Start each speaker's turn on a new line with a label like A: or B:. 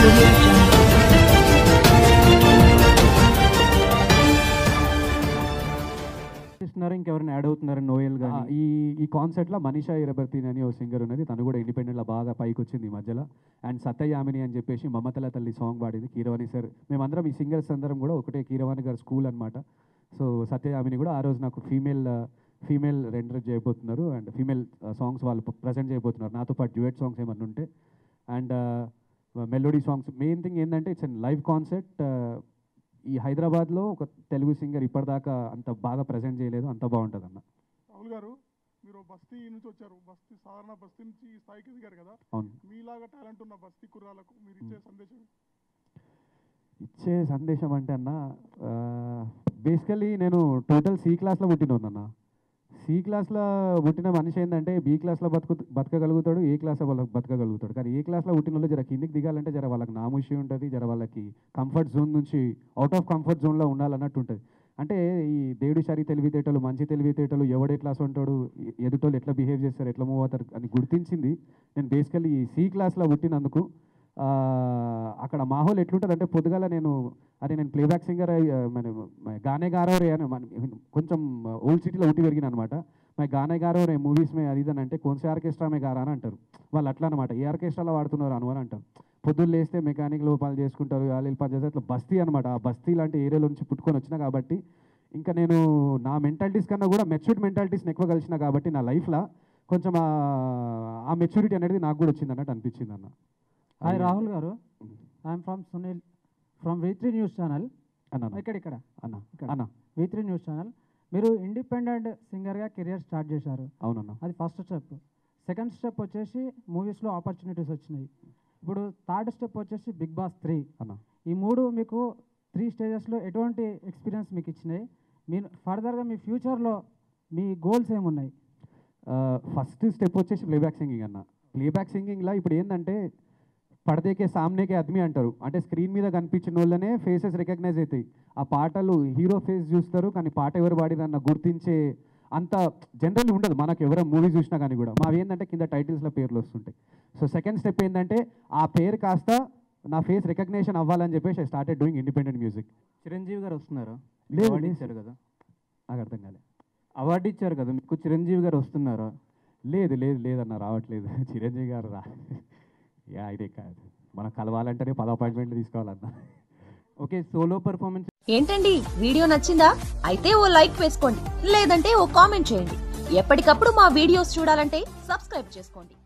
A: audio jungle.
B: చేస్తున్నారు ఇంకెవరైనా add అవుతున్నారు నోయల్
C: ఆ,
B: కానీ
C: ఈ ఈ కాన్సెప్ట్లో మనీషా ఇరబర్తీన్ అని ఓ సింగర్ ఉన్నది తను కూడా ఇండిపెండెంట్లో బాగా పైకి వచ్చింది ఈ మధ్యలో అండ్ సత్యయామిని అని చెప్పేసి మమతల తల్లి సాంగ్ పాడింది కీరవాణి సార్ మేమందరం ఈ సింగర్స్ అందరం కూడా ఒకటే కీరవాణి గారి స్కూల్ అనమాట సో సత్యయామిని కూడా ఆ రోజు నాకు ఫీమేల్ ఫీమేల్ రెండర్ చేయబోతున్నారు అండ్ ఫీమేల్ సాంగ్స్ వాళ్ళు ప్రజెంట్ చేయబోతున్నారు నాతో పాటు డ్యూయట్ సాంగ్స్ ఏమన్నా ఉంటే and melody songs main thing ఏంటంటే ఇట్స్ లైవ్ కాన్సెప్ట్ ఈ హైదరాబాద్లో ఒక తెలుగు సింగర్ ఇప్పటిదాకా అంత బాగా ప్రజెంట్ చేయలేదు అంత బాగుంటుంది అన్న
D: రాహుల్ గారు మీరు బస్తీ నుంచి వచ్చారు బస్తీ సాధారణ బస్తీ నుంచి ఈ స్థాయికి దిగారు కదా
C: అవును
D: మీలాగా టాలెంట్ ఉన్న బస్తీ కుర్రాలకు మీరు ఇచ్చే సందేశం
C: ఇచ్చే సందేశం అంటే అన్న బేసికలీ నేను టోటల్ సి క్లాస్లో పుట్టినోను అన్న సి క్లాస్లో పుట్టిన మనిషి ఏంటంటే బి క్లాస్లో బతుకు బతకగలుగుతాడు ఏ క్లాస్లో వాళ్ళకి బతకగలుగుతాడు కానీ ఏ క్లాస్లో పుట్టిన వాళ్ళు జర కిందికి దిగాలంటే జర వాళ్ళకి నాముషి ఉంటుంది జర వాళ్ళకి కంఫర్ట్ జోన్ నుంచి అవుట్ ఆఫ్ కంఫర్ట్ జోన్లో ఉండాలన్నట్టు ఉంటుంది అంటే ఈ దేవుడి సరి తెలివితేటలు మంచి తెలివితేటలు ఎవడు ఎట్లా ఉంటాడు ఎ- ఎదుటోళ్ళు ఎట్లా బిహేవ్ చేస్తారు ఎట్లా మూవ్ అవుతారు అని గుర్తించింది నేను బేసికలీ సి క్లాస్లో పుట్టినందుకు ఆ, అక్కడ మాహోల్ ఎట్లుంటుంది అంటే పొద్దుగాల నేను అదే నేను ప్లేబ్యాక్ సింగర్ మన మన గానే గారో రే అని మన- కొంచెం ఓల్డ్ సిటీలో ఉట్టి పెరిగిన అనమాట మై గానే గారో రే మూవీస్ మే అది ఇది అని అంటే కొంచెం ఆర్కెస్ట్రా మే గారా అని అంటారు వాళ్ళు అట్లా అనమాట ఏ ఆర్కెస్ట్రాలో వాడుతున్నారు అను అని అంటారు పొద్దున్న లేస్తే మెకానిక్ లోపాలు చేసుకుంటారు వాళ్ళు పని చేస్తారు అట్లా బస్తీ అనమాట ఆ బస్తీ లాంటి ఏరియాలో నుంచి పుట్టుకొని వచ్చిన కాబట్టి ఇంకా నేను నా మెంటాలిటీస్ కన్నా కూడా మెచ్యూర్డ్ మెంటాలిటీస్ని ఎక్కువ కలిసిన కాబట్టి నా లైఫ్లో కొంచెం ఆ- ఆ మెచ్యూరిటీ అనేది నాకు కూడా వచ్చింది అన్నట్టు అనిపించింది అన్న
E: హాయ్ రాహుల్ గారు I'm from Sunil from V three news channel
C: అన్న
E: ఇక్కడ ఇక్కడ
C: అన్న
E: ఇక్కడ.
C: అన్న
E: వి త్రీ న్యూస్ ఛానల్ మీరు ఇండిపెండెంట్ సింగర్గా కెరియర్ స్టార్ట్ చేశారు
C: అవునన్న
E: అది ఫస్ట్ స్టెప్ సెకండ్ స్టెప్ వచ్చేసి మూవీస్లో ఆపర్చునిటీస్ వచ్చినాయి ఇప్పుడు థర్డ్ స్టెప్ వచ్చేసి బిగ్ బాస్ త్రీ
C: అన్న
E: ఈ మూడు మీకు త్రీ స్టేజెస్లో ఎటువంటి ఎక్స్పీరియన్స్ మీకు ఇచ్చినాయి మీరు ఫర్దర్గా మీ ఫ్యూచర్లో మీ గోల్స్ ఏమున్నాయి
C: ఫస్ట్ స్టెప్ వచ్చేసి ప్లేబ్యాక్ సింగింగ్ అన్న ప్లేబ్యాక్ సింగింగ్లో ఇప్పుడు ఏంటంటే పడదేకే సామ్నేకే అద్మి అంటారు అంటే స్క్రీన్ మీద కనిపించిన వాళ్ళనే ఫేసెస్ రికగ్నైజ్ అవుతాయి ఆ పాటలు హీరో ఫేస్ చూస్తారు కానీ పాట ఎవరు పాడిరన్న గుర్తించే అంత జనరల్లీ ఉండదు మనకు ఎవరో మూవీ చూసినా కానీ కూడా మావి ఏంటంటే కింద టైటిల్స్లో పేర్లు వస్తుంటాయి సో సెకండ్ స్టెప్ ఏంటంటే ఆ పేరు కాస్త నా ఫేస్ రికగ్నేషన్ అవ్వాలని చెప్పేసి I started doing independent music
B: Chiranjeevi గారు వస్తున్నారు
C: లేదు,
B: అవార్డు
C: లేదు.
B: ఇచ్చారు కదా
C: నాకు అర్థం కాలే
B: అవార్డు ఇచ్చారు కదా మీకు చిరంజీవి గారు వస్తున్నారా
C: లేదు లేదు లేదన్న రావట్లేదు చిరంజీవి గారు రా యా ఇదే కాదు మనం కలవాలంటేనే పద అపాయింట్మెంట్లు తీసుకోవాలన్న
B: ఓకే సోలో పర్ఫార్మెన్స్
F: ఏంటండి వీడియో నచ్చిందా అయితే ఓ లైక్ వేసుకోండి లేదంటే ఓ కామెంట్ చేయండి ఎప్పటికప్పుడు మా వీడియోస్ చూడాలంటే సబ్స్క్రైబ్ చేసుకోండి